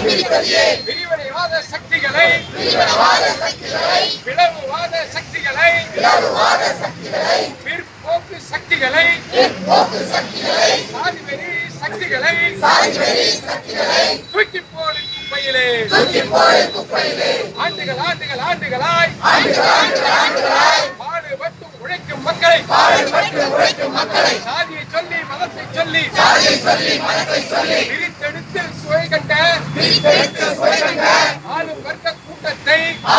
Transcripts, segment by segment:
விரிவடைவாத சக்திகளை பிளவுவாத சக்திகளை பிற்போக்கு சக்திகளை சாதிவெறி சக்திகளை தூக்கி போடு குப்பையிலே ஆண்டுகள் ஆண்டுகள் ஆண்டுகளாய் பாடுபட்டு உழைக்கும் மக்களை சாதியை சொல்லி மதத்தை சொல்லி பிரித்தெடுத்து சுவை கண்ட ஆளும் வர்க்க கூட்டத்தை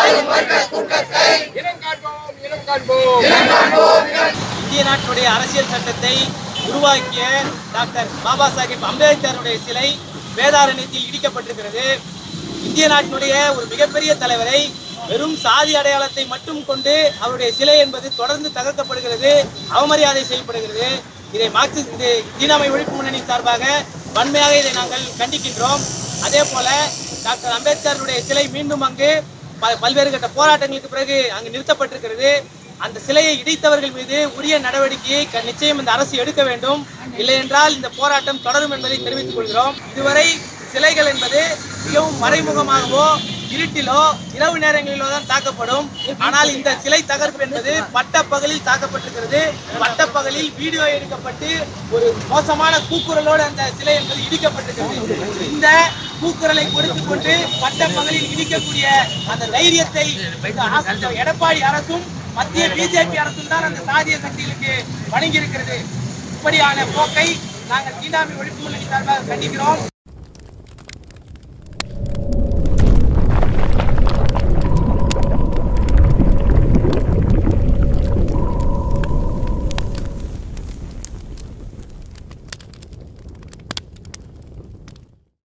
இனம் காண்போம் இனம் காண்போம் இந்திய நாட்டினுடைய அரசியல் சட்டத்தை உருவாக்கிய டாக்டர் பாபா சாஹிப் அம்பேத்கருடைய சிலை வேதாரண்யத்தில் இடிக்கப்பட்டிருக்கிறது இந்திய நாட்டினுடைய ஒரு மிகப்பெரிய தலைவரை வெறும் சாதி அடையாளத்தை மட்டும் கொண்டு அவருடைய சிலை என்பது தொடர்ந்து தகர்க்கப்படுகிறது அவமரியாதை செய்யப்படுகிறது இதை மார்க்சிஸ்ட் இது தீனாமை ஒழிப்பு முன்னணி சார்பாக வன்மையாக இதை நாங்கள் கண்டிக்கின்றோம் அதே போல டாக்டர் அம்பேத்கருடைய சிலை மீண்டும் அங்கு ப- பல்வேறு கட்ட போராட்டங்களுக்கு பிறகு அங்கு நிறுத்தப்பட்டிருக்கிறது அந்த சிலையை இடித்தவர்கள் மீது உரிய நடவடிக்கையை க- நிச்சயம் இந்த அரசு எடுக்க வேண்டும் இல்லை என்றால் இந்த போராட்டம் தொடரும் என்பதை தெரிவித்துக் கொள்கிறோம் இதுவரை சிலைகள் என்பது மிகவும் மறைமுகமாகவோ இருட்டிலோ இரவு நேரங்களிலோ தான் தாக்கப்படும் ஆனால் இந்த சிலை தகர்ப்பு என்பது பட்டப்பகலில் தாக்கப்பட்டிருக்கிறது பட்டப்பகலில் வீடியோ எடுக்கப்பட்டு ஒரு மோசமான கூக்குரலோடு அந்த சிலை என்பது இடிக்கப்பட்டிருக்கிறது இந்த கூக்குரலை கொடுத்துக் கொண்டு பட்டப்பகலில் இடிக்கக்கூடிய அந்த தைரியத்தை இந்த அரசு- எடப்பாடி அரசும் மத்திய பிஜேபி அரசும் தான் அந்த சாதிய சக்திகளுக்கு வழங்கி இருக்கிறது இப்படியான போக்கை நாங்கள் தீண்டாமை ஒழிப்பு முன்னணி சார்பாக கண்டிக்கிறோம்